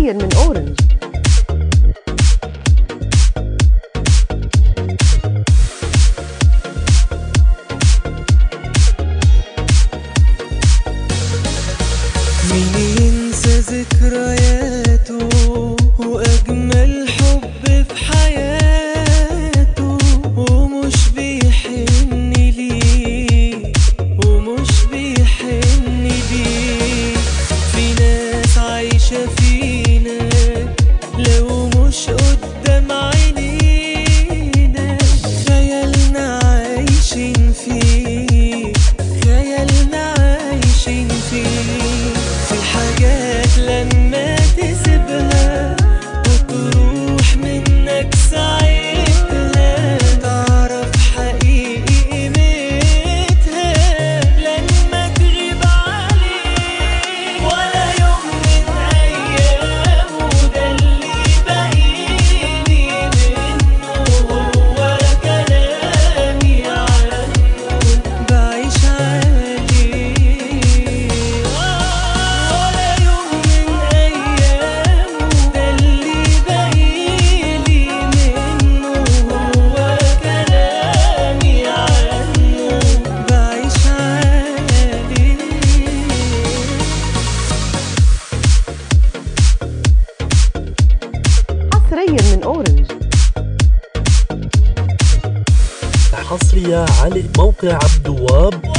حصريا من اورنج مين ينسى ذكرياته وأجمل حب في حياته ومش بيحن ليه ومش بيحن ليه في ناس عايشة فينا لو مش قدام عينينا خيالنا عايشين فيه خيالنا عايشين فيه في حاجات لما تسيبها وتروح منك ساعتها تعرف حقيقي قيمتها لما تغيب عليك ولا يوم من أيامه ده اللي باقيلي منه هو كلامي عنه بعيش عليه ولا يوم من أيامه ده اللي باقيلي منه هو كلامي عنه بعيش عليه حصريا من اورنج حصرية على موقع عبد الوهاب